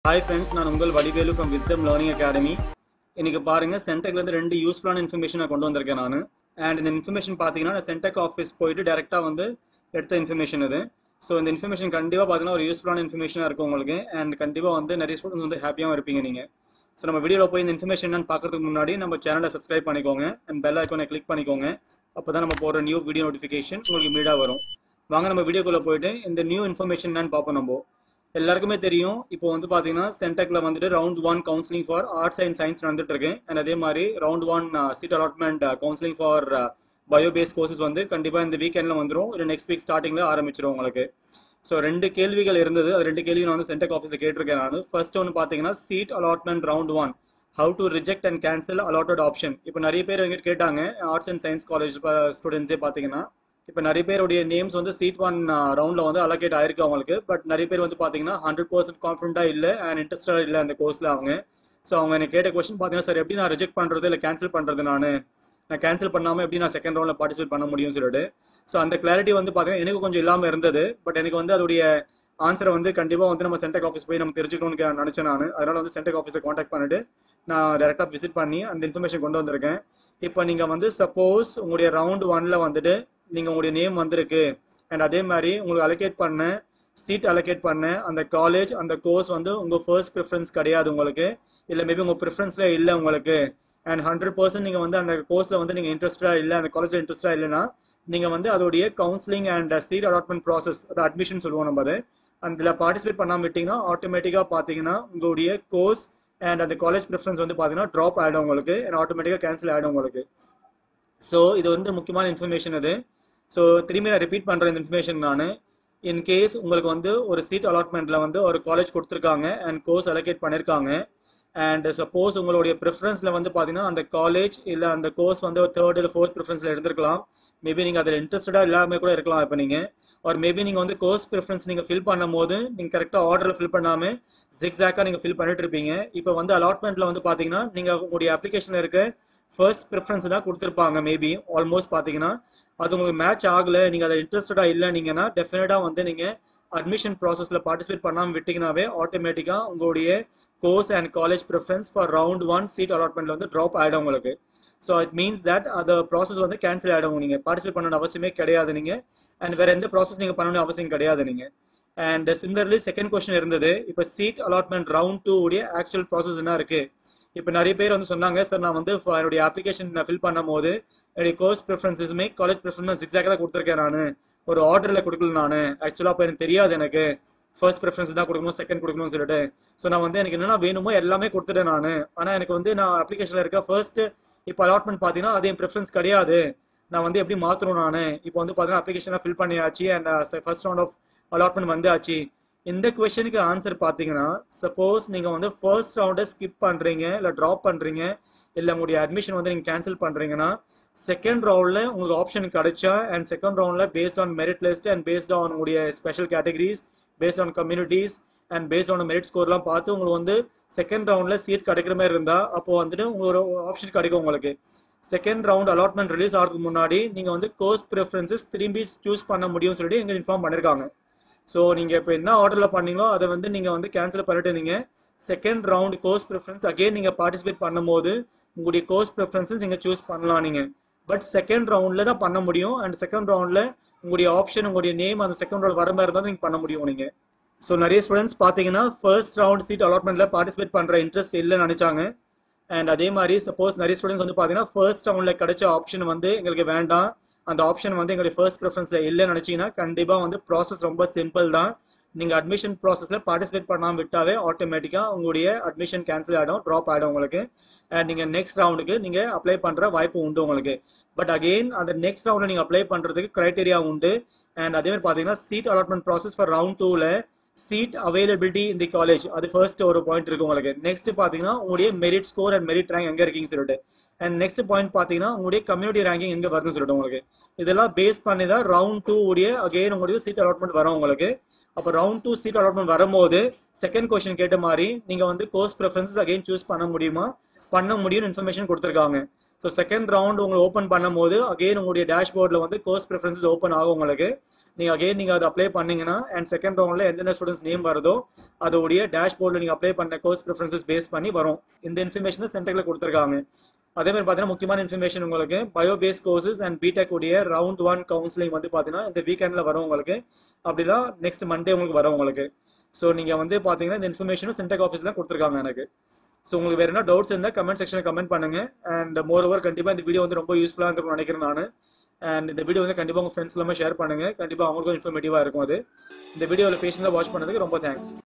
hi friends நான் உங்கள் Vadivelu from wisdom learning academy இன்னைக்கு பாருங்க சென்டெக்ல இருந்து ரெண்டு யூஸ்ஃபுல்லான இன்ஃபர்மேஷன் நான் கொண்டு வந்திருக்கேன் நான் அண்ட் இந்த இன்ஃபர்மேஷன் பார்த்தீங்கன்னா நான் சென்டெக் ஆஃபீஸ் போயிட்டு டேரெக்டாக வந்து எடுத்த இன்ஃபர்மேஷன் இது ஸோ இந்த இன்ஃபர்மேஷன் கண்டிப்பாக பார்த்தீங்கன்னா ஒரு யூஸ்ஃபுல்லான இன்ஃபர்மேஷனாக இருக்கும் உங்களுக்கு அண்ட் கண்டிப்பாக வந்து நிறைய ஸ்டூடெண்ட்ஸ் வந்து ஹாப்பியாகவும் இருப்பீங்க நீங்கள் ஸோ நம்ம வீடியோவில் போய் இந்த இன்ஃபர்மேஷன் என்னன்னு பார்க்கறதுக்கு முன்னாடி நம்ம சேனலை சப்ஸ்கிரைப் பண்ணிக்கோங்க அண்ட் பெல் ஐக்கானை கிளிக் பண்ணிக்கோங்க அப்போ தான் நம்ம போகிற நியூ வீடியோ நோட்டிஃபிகேஷன் உங்களுக்கு இமீடியாக வரும் வாங்க நம்ம வீடியோக்குள்ளே போயிட்டு இந்த நியூ இன்ஃபர்மேஷன் என்னன்னு பார்ப்போம் நம்ம எல்லாருக்குமே தெரியும் இப்போ வந்து பார்த்தீங்கன்னா சென்டெக்ல வந்துட்டு round one counselling for arts and science நடந்துட்டு இருக்கு அண்ட் அதே மாதிரி round one seat allotment counselling for bio base courses வந்து கண்டிப்பாக இந்த வீக்கெண்டில் வந்துடும் இல்லை நெக்ஸ்ட் வீக் ஸ்டார்டிங்கில் ஆரம்பிச்சிடும் உங்களுக்கு ஸோ ரெண்டு கேள்விகள் இருந்தது அது ரெண்டு கேள்வி நான் வந்து சென்டெக் ஆஃபீஸில் கேட்டிருக்கேன் நான் ஃபர்ஸ்ட் ஒன்று பார்த்தீங்கன்னா seat allotment round one how to reject and cancel allotted option இப்போ நிறைய பேர் எங்கிட்ட கேட்டாங்க ஆர்ட்ஸ் அண்ட் சயின்ஸ் காலேஜ் ஸ்டூடெண்ட்ஸே பார்த்தீங்கன்னா இப்போ நிறைய பேருடைய நேம்ஸ் வந்து சீட் ஒன் ரவுண்டில் வந்து அலோகேட் ஆயிருக்கு அவங்களுக்கு பட் நிறைய பேர் வந்து பார்த்தீங்கன்னா ஹண்ட்ரட் பர்சன்ட் கான்ஃபிடண்டாக இல்லை அண்ட் இன்ட்ரெஸ்டடாக இல்லை அந்த கோர்ஸில் அவங்க ஸோ அவங்க எனக்கு கேட்ட கொஸ்டின் பார்த்தீங்கன்னா சார் எப்படி நான் ரிஜெக்ட் பண்ணுறது இல்லை கேன்சல் பண்ணுறது நான் நான் கேன்சல் பண்ணாமல் எப்படி நான் செகண்ட் ரவுண்டில் பார்ட்டிசிபேட் பண்ண முடியும்னு சொல்லிட்டு ஸோ அந்த கிளாரிட்டி வந்து பார்த்தீங்கன்னா எனக்கு கொஞ்சம் இல்லாமல் இருந்தது பட் எனக்கு வந்து அதோடைய ஆன்சரை வந்து கண்டிப்பாக வந்து நம்ம சென்டெக் ஆஃபீஸ் போய் நம்ம தெரிஞ்சுக்கணும்னு நினச்சேன் நான் அதனால வந்து சென்டெக் ஆஃபீஸை காண்டாக்ட் பண்ணிட்டு நான் டேரெக்டாக விசிட் பண்ணி அந்த இன்ஃபர்மேஷன் கொண்டு வந்திருக்கேன் இப்போ நீங்கள் வந்து சப்போஸ் உங்களுடைய ரவுண்ட் ஒன்ல வந்துட்டு நீங்கள் உங்களுடைய நேம் வந்திருக்கு அண்ட் அதே மாதிரி உங்களுக்கு அலோகேட் பண்ண சீட் அலோகேட் பண்ண அந்த காலேஜ் அந்த கோர்ஸ் வந்து உங்கள் ஃபர்ஸ்ட் ப்ரிஃபரன்ஸ் கிடையாது உங்களுக்கு இல்லை மேபி உங்கள் ப்ரிஃபரன்ஸில் இல்லை உங்களுக்கு அண்ட் ஹண்ட்ரட் பர்சன்ட் நீங்கள் வந்து அந்த கோர்ஸில் வந்து நீங்கள் இன்ட்ரெஸ்டாக இல்லை அந்த காலேஜில் இன்ட்ரெஸ்டாக இல்லைன்னா நீங்கள் வந்து அதோடைய counselling and seat allotment process அது அட்மிஷன் சொல்லுவோம் நம்ம அது அதில் பார்ட்டிசிபேட் பண்ணாமல் விட்டிங்கன்னா ஆட்டோமேட்டிக்காக பார்த்தீங்கன்னா உங்களுடைய கோர்ஸ் அண்ட் அந்த காலேஜ் ப்ரிஃபரன்ஸ் வந்து பார்த்தீங்கன்னா ட்ராப் ஆகிடும் உங்களுக்கு அண்ட் ஆட்டோமேட்டிக்காக கேன்சல் ஆகிடும் உங்களுக்கு ஸோ இது வந்து முக்கியமான இன்ஃபர்மேஷன் இது ஸோ திரும்பி நான் ரிப்பீட் பண்ணுற இந்த இன்ஃபர்மேஷன் நான் இன் கேஸ் உங்களுக்கு வந்து ஒரு சீட் அலாட்மெண்ட்ல வந்து ஒரு காலேஜ் கொடுத்துருக்காங்க அண்ட் கோர்ஸ் அலோகேட் பண்ணியிருக்காங்க அண்ட் சப்போஸ் உங்களுடைய ப்ரிஃபரன்ஸில் வந்து பார்த்தீங்கன்னா அந்த காலேஜ் இல்லை அந்த கோர்ஸ் வந்து ஒரு தேர்ட் இல்லை ஃபோர்த் ப்ரிஃபரன்ஸில் இருந்திருக்கலாம் மேபி நீங்கள் அதில் இன்ட்ரெஸ்டடாக இல்லாமல் கூட இருக்கலாம் இப்போ நீங்கள் ஒரு மேபி நீங்கள் வந்து கோர்ஸ் ப்ரிஃபரன்ஸ் நீங்கள் ஃபில் பண்ணும் போது நீங்கள் கரெக்டாக ஆர்டரில் ஃபில் பண்ணாமல் ஜிக்ஸாக்காக நீங்கள் ஃபில் பண்ணிட்டு இருப்பீங்க இப்போ வந்து அலாட்மெண்ட்டில் வந்து பார்த்தீங்கன்னா நீங்கள் உங்களுடைய அப்ளிகேஷனில் இருக்க ஃபர்ஸ்ட் ப்ரிஃபரன்ஸ் தான் கொடுத்துருப்பாங்க மேபி ஆல்மோஸ்ட் பார்த்தீங்கன்னா அது உங்களுக்கு மேட்ச் ஆகலை நீங்கள் அதை இன்ட்ரெஸ்டடாக இல்லைனீங்கன்னா டெஃபினட்டாக வந்து நீங்கள் அட்மிஷன் ப்ராசஸில் பார்ட்டிசிபேட் பண்ணாமல் விட்டிங்கனாவே ஆட்டோமேட்டிக்காக உங்களுடைய course and college preference for round one seat அலாட்மெண்ட்ல வந்து ட்ராப் ஆகிடும் உங்களுக்கு ஸோ இட் மீன்ஸ் தட் அந்த ப்ராசஸ் வந்து கேன்சல் ஆகிடும் நீங்கள் பார்ட்டிசிபேட் பண்ணணும் அவசியமே கிடையாது நீங்கள் அண்ட் வேறு எந்த ப்ராசஸ் நீங்கள் பண்ணணும் அவசியம் கிடையாது நீங்கள் அண்ட் சிமிலர்லி செகண்ட் கொஸ்டின் இருந்தது இப்போ சீட் அலாட்மெண்ட் ரவுண்ட் டூ உடைய ஆக்சுவல் ப்ராசஸ் என்ன இருக்குது இப்போ நிறைய பேர் வந்து சொன்னாங்க சார் நான் வந்து என்னுடைய அப்ளிகேஷன் நான் ஃபில் பண்ணும் போது என்னுடைய கோர்ஸ் ப்ரிஃபரன்ஸஸுமே காலேஜ் ப்ரிஃபரன்ஸ் எக்ஸாக்டாக தான் கொடுத்துருக்கேன் நான் ஒரு ஆர்டரில் கொடுக்கல நான் ஆக்சுவலாக அப்போ எனக்கு தெரியாது எனக்கு ஃபர்ஸ்ட் ப்ரிஃபரன்ஸ் தான் கொடுக்கணும் செகண்ட் கொடுக்கணும்னு சொல்லிட்டு ஸோ நான் வந்து எனக்கு என்னென்ன வேணுமோ எல்லாமே கொடுத்துட்டேன் நான் ஆனால் எனக்கு வந்து நான் அப்ளிகேஷனில் இருக்க ஃபர்ஸ்ட் இப்போ அலாட்மெண்ட் பார்த்தீங்கன்னா அது என் ப்ரிஃபரன்ஸ் கிடையாது நான் வந்து எப்படி மாற்றணும் நான் இப்போ வந்து பார்த்தீங்கன்னா அப்ளிகேஷனாக ஃபில் பண்ணியாச்சு and first round of allotment வந்தாச்சு இந்த கொஷனுக்கு ஆன்சர் பார்த்தீங்கன்னா சப்போஸ் நீங்கள் வந்து ஃபர்ஸ்ட் ரவுண்டை ஸ்கிப் பண்ணுறீங்க இல்லை ட்ராப் பண்ணுறீங்க இல்லை உங்களுடைய அட்மிஷன் வந்து நீங்கள் கேன்சல் பண்ணுறீங்கன்னா செகண்ட் ரவுண்டில் உங்களுக்கு ஆப்ஷன் கிடைச்சா அண்ட் செகண்ட் ரவுண்டில் based on merit list and based on உங்களுடைய special categories based on communities and based on merit ஸ்கோர்லாம் பார்த்து உங்களுக்கு வந்து செகண்ட் ரவுண்டில் சீட் கிடைக்கிற மாதிரி இருந்தால் அப்போ வந்துட்டு உங்களுக்கு ஒரு ஆப்ஷன் கிடைக்கும் உங்களுக்கு செகண்ட் ரவுண்ட் அலாட்மெண்ட் ரிலீஸ் ஆகிறதுக்கு முன்னாடி நீங்கள் வந்து கோர்ஸ் ப்ரிஃபரன்சஸ் திரும்பி சூஸ் பண்ண முடியும்னு சொல்லிட்டு எங்களுக்கு இன்ஃபார்ம் பண்ணியிருக்காங்க ஸோ நீங்கள் இப்போ என்ன ஆர்டரில் பண்ணீங்களோ அதை வந்து நீங்கள் வந்து கேன்சல் பண்ணிட்டு நீங்கள் second round course preference again நீங்கள் பார்ட்டிசிபேட் பண்ணும்போது உங்களுடைய கோர்ஸ் ப்ரிஃபரன்சஸ் நீங்கள் சூஸ் பண்ணலாம் நீங்கள் பட் செகண்ட் ரவுண்டில் தான் பண்ண முடியும் அண்ட் செகண்ட் ரவுண்டில் உங்களுடைய ஆப்ஷன் உங்களுடைய நேம் அந்த செகண்ட் ரவுண்ட் வர மாதிரி இருந்தால் நீங்கள் பண்ண முடியும் நீங்கள் ஸோ நிறைய ஸ்டூடெண்ட்ஸ் பார்த்தீங்கன்னா ஃபர்ஸ்ட் ரவுண்ட் சீட் அலாட்மெண்ட்டில் பார்ட்டிசிபேட் பண்ணுற இன்ட்ரெஸ்ட் இல்லைன்னு நினச்சாங்க அண்ட் அதே மாதிரி சப்போஸ் நிறைய ஸ்டூடெண்ட்ஸ் வந்து பார்த்தீங்கன்னா ஃபர்ஸ்ட் ரவுண்டில் கிடைச்ச ஆப்ஷன் வந்து எங்களுக்கு வேண்டாம் அந்த ஆப்ஷன் வந்து எங்களுடைய ஃபர்ஸ்ட் ப்ரிஃபரன்ஸில் இல்லைன்னு நினச்சிங்கன்னா கண்டிப்பாக வந்து ப்ராசஸ் ரொம்ப சிம்பிள் தான் நீங்கள் அட்மிஷன் ப்ராசஸில் பார்ட்டிசிபேட் பண்ணாமல் விட்டாவே ஆட்டோமேட்டிக்காக உங்களுடைய அட்மிஷன் கேன்சல் ஆகிடும் ட்ராப் ஆகிடும் உங்களுக்கு அண்ட் நீங்கள் நெக்ஸ்ட் ரவுண்டுக்கு நீங்கள் அப்ளை பண்ணுற வாய்ப்பு உண்டு உங்களுக்கு பட் அகெயின் அந்த நெக்ஸ்ட் ரவுண்டில் நீங்கள் அப்ளை பண்ணுறதுக்கு க்ரைட்டீரியா உண்டு அண்ட் அதே மாதிரி பார்த்தீங்கன்னா seat allotment process for round டூவில் சீட் அவைலபிலிட்டி இந்த காலேஜ் அது ஃபர்ஸ்ட் ஒரு பாயிண்ட் இருக்கு உங்களுக்கு நெக்ஸ்ட் பார்த்தீங்கன்னா உங்களுடைய merit score and merit rank எங்கே இருக்கீங்கன்னு சொல்லிட்டு அண்ட் நெக்ஸ்ட் பாயிண்ட் பார்த்தீங்கன்னா உங்களுடைய கம்யூனிட்டி ரேங்கிங் எங்கே வரும்னு சொல்லிட்டு உங்களுக்கு இதெல்லாம் பேஸ் பண்ணி தான் ரவுண்ட் டூ உடைய அகெயின் உங்களுக்கு சீட் அலாட்மெண்ட் வரும் உங்களுக்கு அப்போ ரவுண்ட் டூ சீட் அலாட்மெண்ட் வரும்போது செகண்ட் கொஸ்டின் கேட்ட மாதிரி நீங்கள் வந்து கோர்ஸ் ப்ரிஃபரன்சஸ் அகெயின் சூஸ் பண்ண முடியுமா பண்ண முடியும்னு இன்ஃபர்மேஷன் கொடுத்துருக்காங்க ஸோ செகண்ட் ரவுண்ட் உங்களுக்கு ஓப்பன் பண்ணும்போது அகெயின் உங்களுடைய டேஷ்போர்டில் வந்து கோர்ஸ் ப்ரிஃபரன்சஸ் ஓப்பன் ஆகும் உங்களுக்கு நீங்கள் அகைன் நீங்கள் அதை அப்ளை பண்ணீங்கன்னா அண்ட் செகண்ட் ரவுண்டில் எந்தெந்த ஸ்டூடெண்ட்ஸ் நேம் வருதோ அதோடைய டேஷ்போர்டில் நீங்கள் அப்ளை பண்ண கோர்ஸ் ப்ரிஃபரன்சஸ் பேஸ் பண்ணி வரும் இந்த இன்ஃபர்மேஷன் தான் சென்டரில் கொடுத்துருக்காங்க அதே மாதிரி பார்த்தீங்கன்னா முக்கியமான இன்ஃபர்மேஷன் உங்களுக்கு bio base courses and BTech உடைய ரவுண்ட் ஒன் கவுன்சிலிங் வந்து பார்த்தீங்கன்னா இந்த வீக்கெண்டில் வரும் உங்களுக்கு அப்படின்னா நெக்ஸ்ட் மண்டே உங்களுக்கு வரும் உங்களுக்கு ஸோ நீங்கள் வந்து பார்த்தீங்கன்னா இந்த இன்ஃபர்மேஷனும் சென்டெக் ஆஃபீஸில் தான் கொடுத்துருக்காங்க எனக்கு ஸோ உங்களுக்கு வேறு என்ன டவுட்ஸ் இருந்தால் கமெண்ட் செக்ஷனில் கமெண்ட் பண்ணுங்க அண்ட் மோர் ஓவர் கண்டிப்பாக இந்த வீடியோ வந்து ரொம்ப யூஸ்ஃபுல்லாக இருக்கும்னு நினைக்கிறேன் நான் அண்ட் இந்த வீடியோ வந்து கண்டிப்பாக உங்கள் ஃப்ரெண்ட்ஸ் எல்லாமே ஷேர் பண்ணுங்க கண்டிப்பாக அவங்களுக்கும் இன்ஃபர்மேட்டிவாக இருக்கும் அது இந்த வீடியோவில் பேஷன்ஸாக வாட்ச் பண்ணதுக்கு ரொம்ப தேங்க்ஸ்